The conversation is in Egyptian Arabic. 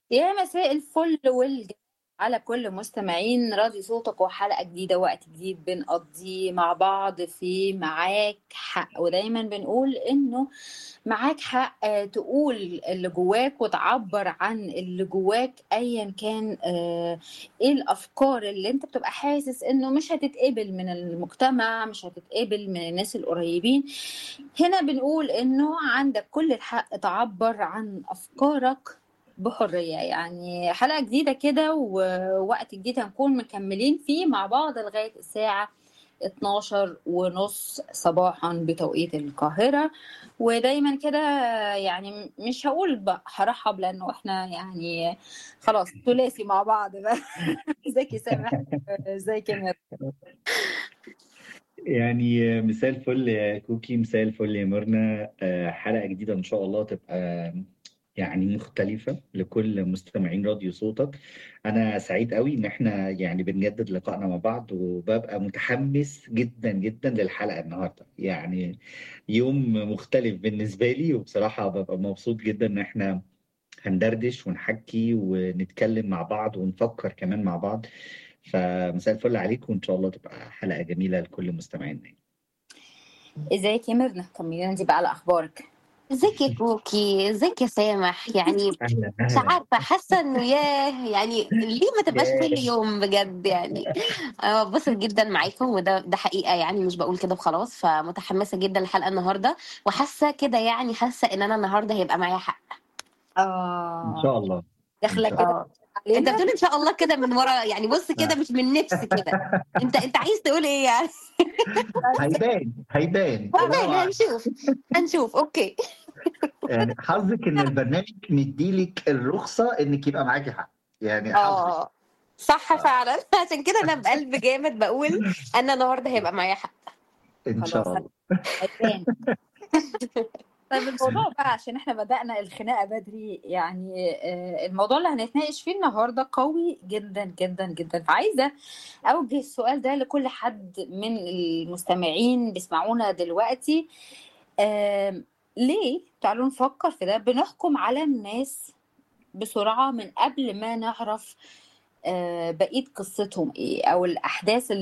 يا مساء الفل والجمال على كل مستمعين راديو صوتك وحلقة جديدة وقت جديد بنقضيه مع بعض في معاك حق ودايما بنقول انه معاك حق آه، تقول اللي جواك وتعبر عن اللي جواك ايا كان آه، ايه الافكار اللي انت بتبقى حاسس انه مش هتتقبل من المجتمع مش هتتقبل من الناس القريبين هنا بنقول انه عندك كل الحق تعبر عن افكارك بحرية يعني حلقة جديدة كده ووقت جديد هنكون مكملين فيه مع بعض لغاية الساعة 12 ونص صباحا بتوقيت القاهرة ودايما كده يعني مش هقول بقى هرحب لانه احنا يعني خلاص ثلاثي مع بعض بقى ازيك يا سامح ازيك يا مير يعني مساء الفل يا كوكي مساء الفل يا ميرنا آه، حلقة جديدة إن شاء الله تبقى يعني مختلفة لكل مستمعين راديو صوتك أنا سعيد قوي إن إحنا يعني بنجدد لقائنا مع بعض وببقى متحمس جدا جدا للحلقة النهاردة يعني يوم مختلف بالنسبة لي وبصراحة ببقى مبسوط جدا إن إحنا هندردش ونحكي ونتكلم مع بعض ونفكر كمان مع بعض فمساء الفل عليكم وإن شاء الله تبقى حلقة جميلة لكل مستمعينا ازيك يا ميرنا طمنينا انت بقى على اخبارك ازيك يا كوكي ازيك يا سامح يعني أهلا مش أهلا عارفه حاسه انه ياه يعني ليه ما تبقاش كل ياه يوم بجد يعني انا ببسط جدا معاكم وده ده حقيقه يعني مش بقول كده وخلاص فمتحمسه جدا للحلقه النهارده وحاسه كده يعني حاسه ان انا النهارده هيبقى معايا حق إن اه شاء الله إن داخله شاء كده الله اه انت علينا بتقول ان شاء الله كده من ورا يعني بص كده آه. مش من نفس كده انت انت عايز تقول ايه يعني هيبان هيبان بعدين الله أعلم هنشوف هنشوف اوكي يعني حظك ان البرنامج مديلك الرخصه انك يبقى معاكي حق يعني حظك اه صح آه. فعلا عشان كده انا بقلب جامد بقول انا النهارده هيبقى معايا حق ان خلاص شاء الله هيبان طيب الموضوع بقى عشان احنا بدأنا الخناقة بدري يعني آه، الموضوع اللي هنتناقش فيه النهاردة قوي جدا جدا جدا فعايزة أوجه السؤال ده لكل حد من المستمعين بيسمعونا دلوقتي آم، ليه تعالوا نفكر في ده بنحكم على الناس بسرعة من قبل ما نعرف آه، بقية قصتهم ايه أو الأحداث